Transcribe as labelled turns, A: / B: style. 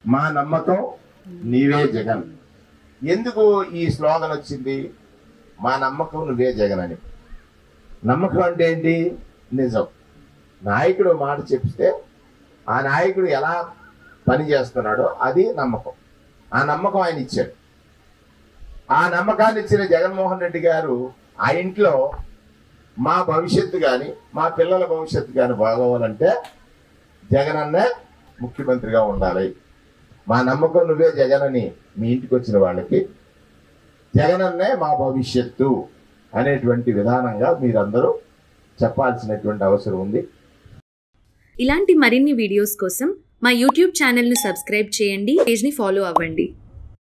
A: మా నమ్మకం నీవే జగన్ ఎందుకు ఈ స్లోగన్ వచ్చింది మా నమ్మకం నువ్వే జగన్ అని నమ్మకం అంటే ఏంటి నిజం నాయకుడు మాట చెప్తే ఆ నాయకుడు ఎలా పని చేస్తున్నాడో అది నమ్మకం ఆ నమ్మకం ఆయన ఇచ్చాడు ఆ నమ్మకాన్ని ఇచ్చిన జగన్మోహన్ రెడ్డి గారు ఆ ఇంట్లో మా భవిష్యత్తు కానీ మా పిల్లల భవిష్యత్తు కానీ బాగోవాలంటే జగన్ అన్నే ముఖ్యమంత్రిగా ఉండాలి మా నమ్మకం నువ్వే జగన్ అని మీ ఇంటికి వచ్చిన వాళ్ళకి జగన్ అన్నే మా భవిష్యత్తు అనేటువంటి విధానంగా మీరందరూ చెప్పాల్సినటువంటి అవసరం ఉంది
B: ఇలాంటి మరిన్ని వీడియోస్ కోసం మా యూట్యూబ్ ఛానల్ను సబ్స్క్రైబ్ చేయండి పేజ్ని ఫాలో అవ్వండి